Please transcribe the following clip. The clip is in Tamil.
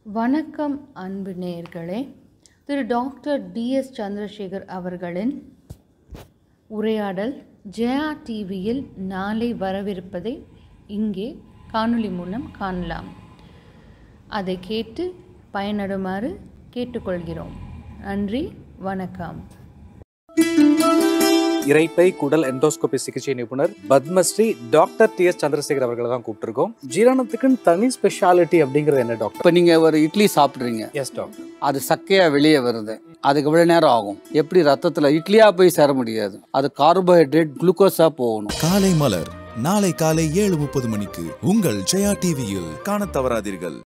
வணக்கம் அன்பு நேயர்களே திரு டாக்டர் டிஎஸ் சந்திரசேகர் அவர்களின் உரையாடல் ஜெயா டிவியில் நாளை வரவிருப்பதை இங்கே காணொளி மூலம் காணலாம் அதை கேட்டு பயனடுமாறு கேட்டுக்கொள்கிறோம் நன்றி வணக்கம் இரைப்பை குடல் எண்டோஸ்கோபி சிகிச்சை நிபுணர் Padmashri doctor T S Chandrasekhar அவர்களை தான் கூப்பிட்டுருக்கோம் ஜீரணத்துக்குன்னு தனி ஸ்பெஷாலிட்டி அப்படிங்கிறது என்ன டாக்டர் இப்போ நீங்கள் ஒரு இட்லி சாப்பிட்றீங்க எஸ் டாக்டர் அது சக்கையாக வெளியே வருது அதுக்கு எவ்வளோ நேரம் ஆகும் எப்படி ரத்தத்தில் இட்லியாக போய் சேர முடியாது அது கார்போஹைட்ரேட் குளுக்கோஸாக போகணும் காலை மலர் நாளை காலை ஏழு முப்பது மணிக்கு உங்கள் ஜெயா டிவியில் காணத் தவறாதீர்கள்